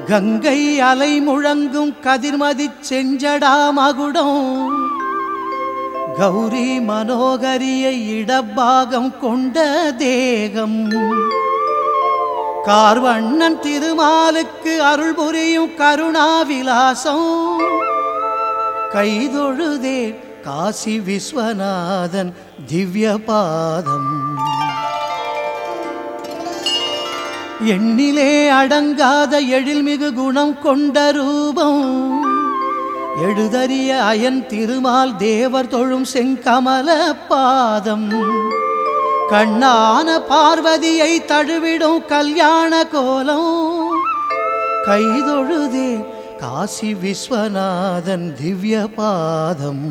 கங்கை அலை முழங்கும் கதிர்மதி செஞ்சடா மகுடம் கௌரி மனோகரியை இடப்பாகம் கொண்ட தேகம் கார்வண்ணன் திருமாலுக்கு அருள் புரியும் கருணா விலாசம் கைதொழுதே காசி விஸ்வநாதன் திவ்ய பாதம் எண்ணிலே அடங்காத எழில்மிகு குணம் கொண்ட ரூபம் எழுதறிய அயன் திருமால் தேவர் தொழும் செங்கமல பாதம் கண்ணான பார்வதியை தழுவிடும் கல்யாண கோலம் கைதொழுதே காசி விஸ்வநாதன் திவ்ய பாதம்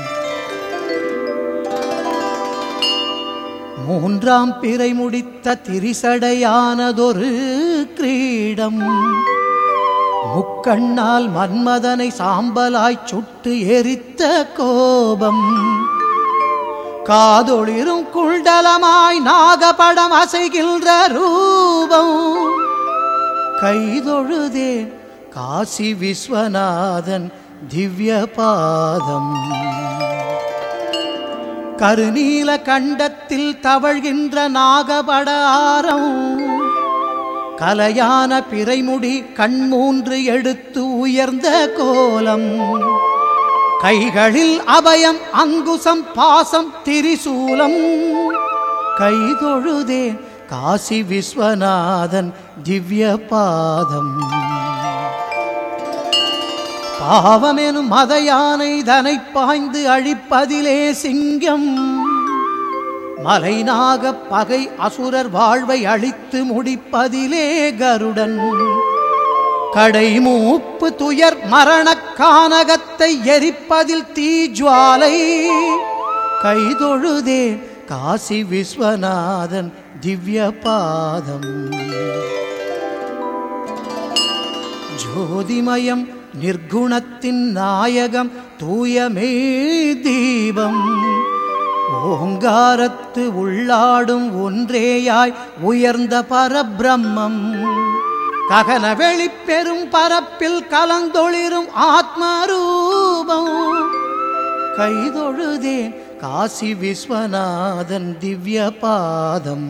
மூன்றாம் பிறை முடித்த திரிசடையானதொரு கிரீடம் முக்கண்ணால் மன்மதனை சாம்பலாய் சுட்டு எரித்த கோபம் காதொளிரும் குண்டலமாய் நாகபடம் அசைகின்ற ரூபம் கைதொழுதே காசி விஸ்வநாதன் திவ்ய பாதம் கருநீல கண்டத்தில் தவழ்கின்ற நாகபடாரம் கலையான பிறைமுடி கண்மூன்று எடுத்து உயர்ந்த கோலம் கைகளில் அபயம் அங்குசம் பாசம் திரிசூலம் கைதொழுதே காசி விஸ்வநாதன் திவ்ய பாதம் பாவமெனும் மத யானை தனை பாய்ந்து அழிப்பதிலே சிங்கம் மலைநாக பகை அசுரர் வாழ்வை அழித்து முடிப்பதிலே கருடன் கடை மூப்பு துயர் மரணக் கானகத்தை எரிப்பதில் தீஜ்வாலை கைதொழுதே காசி விஸ்வநாதன் திவ்ய பாதம் ஜோதிமயம் நிர்குணத்தின் நாயகம் தூயமே தீபம் ஓங்காரத்து உள்ளாடும் ஒன்றேயாய் உயர்ந்த பரபிரம்மம் ககன வெளிப்பெரும் பரப்பில் கலந்தொளிரும் ஆத்மரூபம் கைதொழுதே காசி விஸ்வநாதன் திவ்ய பாதம்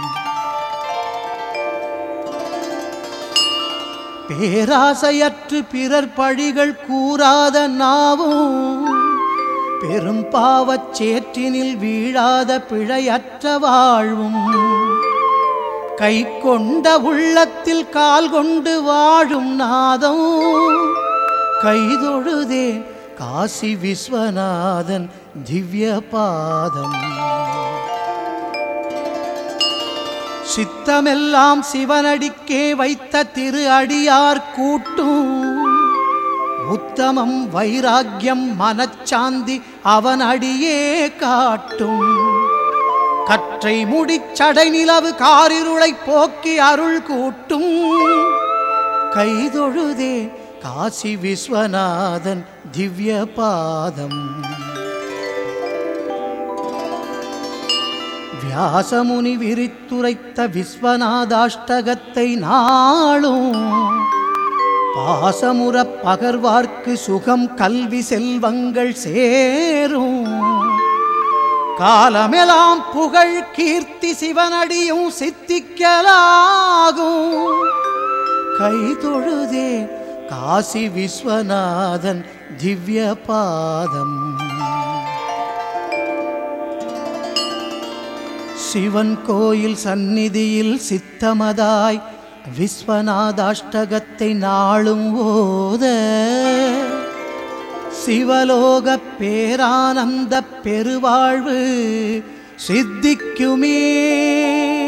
பேராசையற்று பிறர் பழிகள் கூறாத நாவும் பெரும் பாவச் சேற்றினில் வீழாத பிழையற்ற வாழ்வும் கை கொண்ட உள்ளத்தில் கால் கொண்டு வாழும் நாதம் கைதொழுதே காசி விஸ்வநாதன் திவ்ய பாதம் சித்தமெல்லாம் சிவனடிக்கே வைத்த திரு அடியார் கூட்டும் உத்தமம் வைராக்கியம் மனச்சாந்தி அவன் அடியே காட்டும் கற்றை முடிச்சடை நிலவு காரிருளை போக்கி அருள் கூட்டும் கைதொழுதே காசி விஸ்வநாதன் திவ்ய பாதம் வியாசமுனி விரித்துரைத்த விஸ்வநாதாஷ்டகத்தை நாளும் பாசமுற பகர்வார்க்கு சுகம் கல்வி செல்வங்கள் சேரும் காலமெல்லாம் புகழ் கீர்த்தி சிவனடியும் சித்திக்கலாகும் கைதொழுதே காசி விஸ்வநாதன் திவ்ய பாதம் சிவன் கோயில் சந்நிதியில் சித்தமதாய் விஸ்வநாதாஷ்டகத்தை நாளும் ஓத சிவலோக பேரானந்த பெருவாழ்வு சித்திக்குமே